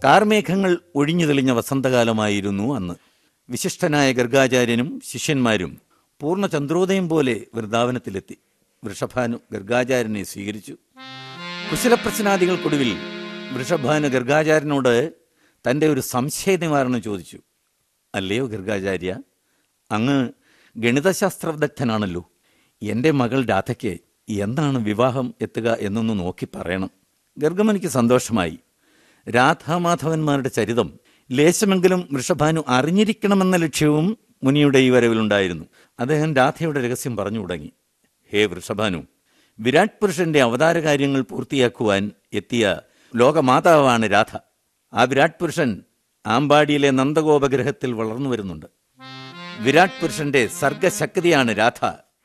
കാർമേഘങ്ങൾ ഒഴിഞ്ഞു തെളിഞ്ഞ വസന്തകാലമായിരുന്നു അന്ന് വിശിഷ്ടനായ ഗർഗാചാര്യനും ശിഷ്യന്മാരും പൂർണ്ണ ചന്ദ്രോദയം പോലെ വൃന്ദാവനത്തിലെത്തി വൃഷഭാനു ഗർഗാചാര്യനെ സ്വീകരിച്ചു കുശലപ്രശ്നാദികൾക്കൊടുവിൽ വൃഷഭാനു ഗർഗാചാര്യനോട് തന്റെ ഒരു സംശയ നിവാരണം ചോദിച്ചു അല്ലയോ ഗർഗാചാര്യ അങ്ങ് ഗണിതശാസ്ത്രവിദഗ്ധനാണല്ലോ എൻ്റെ മകൾ രാധയ്ക്ക് എന്നാണ് വിവാഹം എത്തുക എന്നൊന്ന് നോക്കി പറയണം ഗർഗമനിക്ക് സന്തോഷമായി രാധാമാധവന്മാരുടെ ചരിതം ലേശമെങ്കിലും വൃഷഭാനു അറിഞ്ഞിരിക്കണമെന്ന ലക്ഷ്യവും മുനിയുടെ ഈ വരവിലുണ്ടായിരുന്നു അദ്ദേഹം രാധയുടെ രഹസ്യം പറഞ്ഞു തുടങ്ങി ഹേ വൃഷഭാനു വിരാട് പുരുഷന്റെ അവതാര കാര്യങ്ങൾ പൂർത്തിയാക്കുവാൻ എത്തിയ ലോകമാതാവാണ് രാധ ആ വിരാട് പുരുഷൻ ആമ്പാടിയിലെ നന്ദഗോപഗ്രഹത്തിൽ വളർന്നു വരുന്നുണ്ട് വിരാട് പുരുഷന്റെ സർഗശക്തിയാണ് രാധ